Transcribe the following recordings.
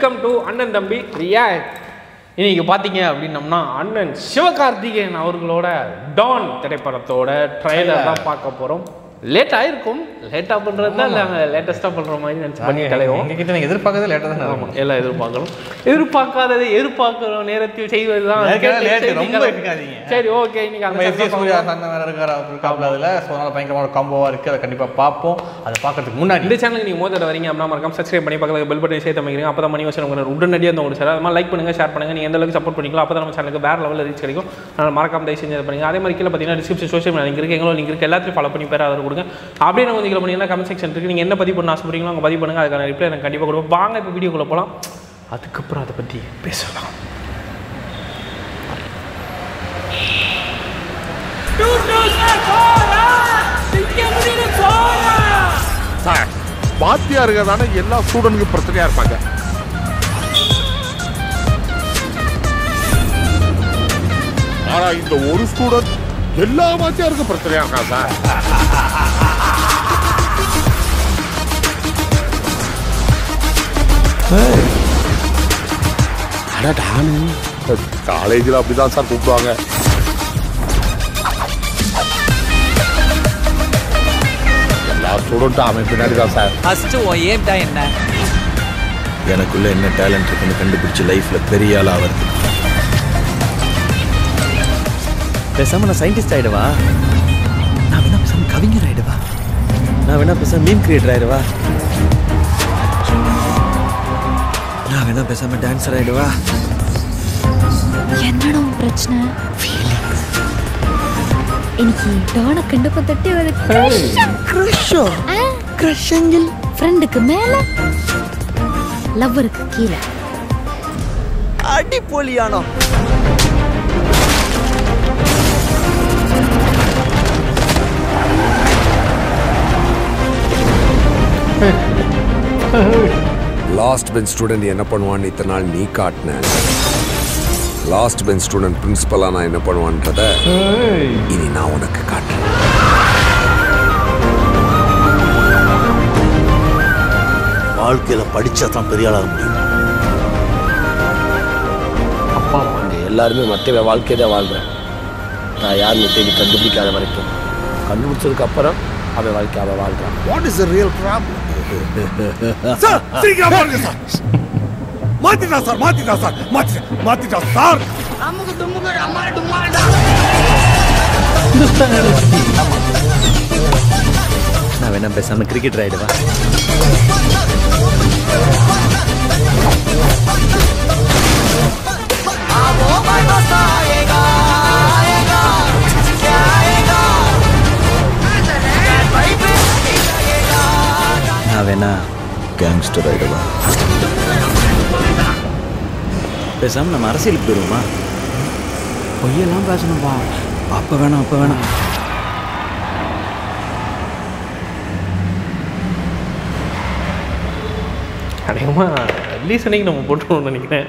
Welcome to அண்ணன் தம்பி react இன்னைக்கு பார்த்தீங்க அப்படின்னம்னா அண்ணன் சிவகார்த்திகேயன் அவர்களோட டான் திரைப்படத்தோட ட்ரைலர் தான் பார்க்க போகிறோம் லேட் ஆயிருக்கும் லேட்டாக பண்ணுறது தான் நாங்கள் லேட்டஸ்ட்டாக பண்ணுற மாதிரி நினச்சி பண்ணி கலைவோம் எங்ககிட்ட நீங்க எதிர்பார்க்கறதே லேட்டா தான் ஆமாம் எல்லாம் எதிர்பார்க்கணும் எதிர்பார்க்காததை எதிர்பார்க்கிற நேரத்தில் செய்வது தான் ஏற்கனவே late, ரொம்ப இருக்காதீங்க. சரி ஓகே இன்னைக்கு நம்ம எஸ் அந்த சூர்யா சந்தன் வேற இருக்காரு அவர் இருக்காப்ல அதுல ஸோ அதனால பயங்கரமான ஒரு காம்போவா இருக்கு அதை கண்டிப்பா பார்ப்போம் அதை பார்க்கறதுக்கு முன்னாடி இந்த சேனலுக்கு நீங்கள் மோதிர வரீங்க அப்படின்னா மறக்காம சப்ஸ்கிரைப் பண்ணி பக்கத்தில் பெல் பட்டன் சேர்த்து அமைக்கிறீங்க அப்போ தான் மணி வருஷம் உங்களுக்கு உடனடியாக வந்து உங்களுக்கு சார் அது மாதிரி லைக் பண்ணுங்க ஷேர் பண்ணுங்க நீங்கள் எந்த அளவுக்கு சப்போர்ட் பண்ணிக்கலாம் அப்போ தான் நம்ம சேனலுக்கு வேறு லெவலில் ரீச் கிடைக்கும் அதனால் மறக்காம தயவு செஞ்சு இது பண்ணுங்க அதே மாதிரி கீழே பார்த்தீங்கன்னா டிஸ்கிரிப்ஷன் சோஷியல் மீடியா லிங்க் இருக்கு எங்களோட லிங்க் இருக்கு எல்லாத்தையும் ஃபாலோ பண்ணி பேர் ஆதரவு கொடுங்க அப்படியே நம்ம வந்து பண்ணீங்கன்னா கமெண்ட் செக்ஷன் இருக்கு நீங்கள் என்ன பதிவு பண்ண ஆசைப்படுறீங்களோ அங்கே பதிவு பண்ணுங்க அதுக்கான ரிப்ளை எனக்கு கண்டிப்பாக கொடுப்போம் வாங்க இப்போ வீடியோக்குள்ளே போகலாம் அதுக்கப்புறம் அதை பற்றி பேசலாம் சார் வாத்தியாருங்க தானே எல்லா ஸ்டூடெண்ட்க்கு பிரச்சனையா இருப்பாங்க ஆனா இந்த ஒரு ஸ்டூடெண்ட் எல்லா வாத்தியாருக்கும் பிரச்சனையா இருக்கா சார் காலேஜில் அப்படிதான் சார் கூப்பிடுவாங்க எல்லா ஸ்டூடெண்ட்டும் அவன் பின்னாடி தான் சார் ஃபர்ஸ்ட் உன் ஏம்டா என்ன எனக்குள்ள என்ன டேலண்ட் இருக்குன்னு கண்டுபிடிச்சு லைஃப்ல பெரிய ஆளா வருது பேசாம நான் சயின்டிஸ்ட் ஆயிடுவா நான் வேணா பேசாம கவிஞர் ஆயிடுவா நான் வேணா பேசாம மீம் கிரியேட்டர் ஆயிடுவா நான் வேணா பேசாம டான்சர் ஆயிடுவா என்னடா உன் பிரச்சனை എനിക്ക് ഡോണ കണ്ടപ്പോ തൊട്ടേ ഒരു கிரஷோ கிரஷங்கில் ഫ്രണ്ടുக்கு மேல லவ்வருக்கு கீழே அடிப்பொலியானோ லாஸ்ட் பெஞ்ச் ஸ்டூடெண்ட் என்ன பண்ணுவான்னு இத்தனை நாள் நீ காட்டின லாஸ்ட் பெஞ்ச் ஸ்டூடெண்ட் பிரின்சிபலாக நான் என்ன பண்ணுவான்றத இனி நான் உனக்கு காட்டுறேன் வாழ்க்கையில படிச்சா தான் பெரிய ஆளாக முடியும் அப்பா அம்மா இங்கே எல்லாருமே மற்றவ வாழ்க்கையை தான் வாழ்கிறேன் நான் யாருன்னு தேடி கண்டுபிடிக்காத வரைக்கும் கண்டுபிடிச்சதுக்கு அப்புறம் அவன் வாழ்க்கை அவன் வாழ்கிறான் what is real problem sir சீக்கிரம் பாருங்க சார் மாத்திட்டா சார் மாத்திட்டா சார் மாத்திட்டா மாத்திட்டா சார் நான் வேணா பேசாம கிரிக்கெட்டர் ஆயிடுவா நான் வேணா கேங்ஸ்டர் ஆயிடுவா பேசாம நம்ம அரசியலுக்கு போயிருவோமா பொய்யெல்லாம் பேசணும்பா அப்ப வேணாம் அப்ப வேணாம் அநேகமாக ரிலீஸ் அன்னைக்கு நம்ம போட்டுருவோம்னு நினைக்கிறேன்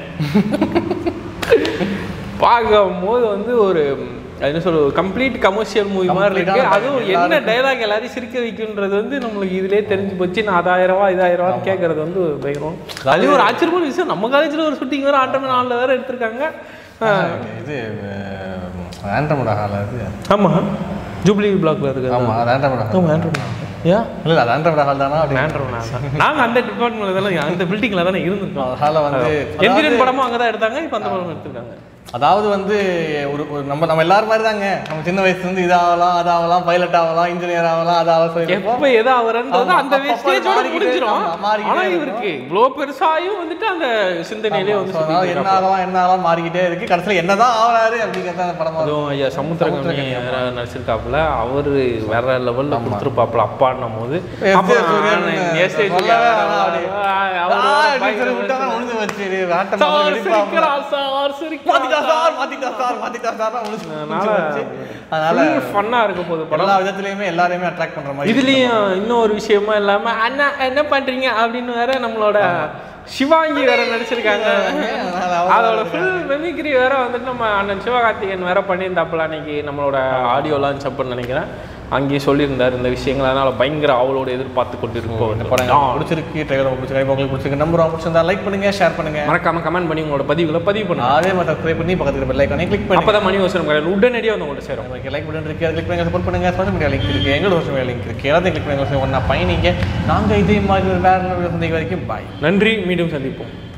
பார்க்கும்போது வந்து ஒரு அது என்ன சொல்ற கம்ப்ளீட் கமர்ஷியல் மூவி மாதிரி இருக்கு Complete-ஆன அதுவும் என்ன எல்லாருக்கும். டைலாக் எல்லாரையும் சிரிக்க வைக்குன்றது வந்து நம்மளுக்கு இதுலயே தெரிஞ்சு போச்சு நான் அதாயிரம் ரூபா இதாயிரம் ரூபா கேட்கறது வந்து பயங்கரம் அது ஒரு ஆச்சரியமான விஷயம் நம்ம காலேஜில் ஒரு ஷூட்டிங் வேற ஆட்டமே நாளில் வேற எடுத்திருக்காங்க இது ஆண்ட்ரமோட ஹால் அது ஆமா ஜூப்ளி பிளாக்ல இருக்கு ஆமா அது ஆண்ட்ரமோட ஹால் ஆமா ஆண்ட்ரோ ஏன் இல்ல அது ஆண்ட்ரமோட ஹால் தானா அப்படி ஆண்ட்ரோ நாங்கள் அந்த டிபார்ட்மெண்ட்ல தானே அந்த பில்டிங்ல தானே இருந்திருக்கோம் ஹால வந்து எந்திரன் படமும் அங்கே தான் எடுத்தாங்க இப்போ அந்த படம் எடுத்திருக்காங்க அதாவது வந்து ஒரு ஒரு நம்ம நம்ம எல்லாரும் மாதிரி தாங்க நம்ம சின்ன வயசுல இருந்து இதாகலாம் அதாகலாம் பைலட் ஆகலாம் இன்ஜினியர் ஆகலாம் அதாகலாம் சொல்லி எப்ப எது அவரன்றது ஆமா, அந்த அப்பப்ப ஸ்டேஜோட மாறிக்கிட்டே முடிஞ்சிரும் ஆமா, மாறிக்கிட்டே ஆனா இருக்கும். இவருக்கு இவ்வளோ பெருசாயும் வந்துட்டு அந்த சிந்தனையிலே வந்து So, அதனால சுத்திட்டு என்ன இருக்காரு. ஆகலாம் என்ன ஆகலாம் மாறிக்கிட்டே இருக்கு கடைசியில் என்னதான் ஆகுறாரு அப்படிங்கிறத அந்த படமா இருக்கும். அதுவும் ஐயா சமுத்திரகனி சமுத்திரக்கனி, ஆமா. வேற நடிச்சிருக்காப்புல அவரு வேற லெவல்ல கொடுத்துருப்பாப்புல அப்பான்னும் போது எஸ். அப்புறம் சூர்யன் எஸ். ஏ. சொல்லவே சூர்யா வேணாம் அப்படி. அவரு ஆ, ஒரு இப்படி சொல்லி பயங்கர விட்டா தான் முடிஞ்சு போச்சு. இது வேட்டம் சார் மாதிரி வெடிப்பாப்புல. சிரிக்கிறார் சார் சிரிக்கிறார் மாத்திட்டா சார், மாத்திட்டா சார், மாத்திட்டா சார் தான் முடிஞ்சு அதனால போச்சு. அதனால ஃபன்னா இருக்க போகுது படம் எல்லா விதத்துலயுமே எல்லாரையுமே அட்ராக்ட் பண்ற மாதிரி இதுலயும் இன்னொரு விஷயமா இல்லாம அண்ணா என்ன பண்றீங்க அப்படின்னு வேற நம்மளோட சிவாங்கி வேற நடிச்சிருக்காங்க அதனால அவங்க அதோட ஃபுல் மெமிக்ரி வேற வந்துட்டு நம்ம அண்ணன் சிவகார்த்திகேயன் வேற பண்ணியிருந்தாப்புல அன்னைக்கு நம்மளோட ஆடியோ லான்ச் அப்பன்னு நினைக்கிறேன் அங்கேயே சொல்லியிருந்தார் இந்த விஷயங்கள் அதனால் பயங்கர அவளோட எதிர்பார்த்து கொண்டு இந்த படம் இருப்போம் எனக்கு பிடிச்சிருக்கு ட்ரைலர் பிடிச்சிருக்கு உங்களுக்கு பிடிச்சிருக்கு நம்பர் பிடிச்சிருந்தா லைக் பண்ணுங்க ஷேர் பண்ணுங்க மறக்காம கமெண்ட் பண்ணி உங்களோட பதிவுகளை பதிவு பண்ணுங்க அதே மாதிரி சப்ஸ்கிரைப் பண்ணி பக்கத்துல பெல் ஐக்கானே கிளிக் பண்ணுங்க அப்பதான் மணி வசனம் உடனடியாக வந்து உங்கள்கிட்ட சேரும் உங்களுக்கு லைக் பட்டன் இருக்கு கிளிக் பண்ணுங்க சப்போர்ட் பண்ணுங்க சோஷியல் மீடியா லிங்க் இருக்கு எங்களோட சோஷியல் மீடியா லிங்க் இருக்கு எல்லாத்தையும் கிளிக் பண்ணுங்க ஒன்றா பயணிங்க நாங்கள் இதே மாதிரி ஒரு வேற ஒரு சந்தைக்கு வரைக்கும் பாய் நன்றி மீண்டும் சந்திப்போம்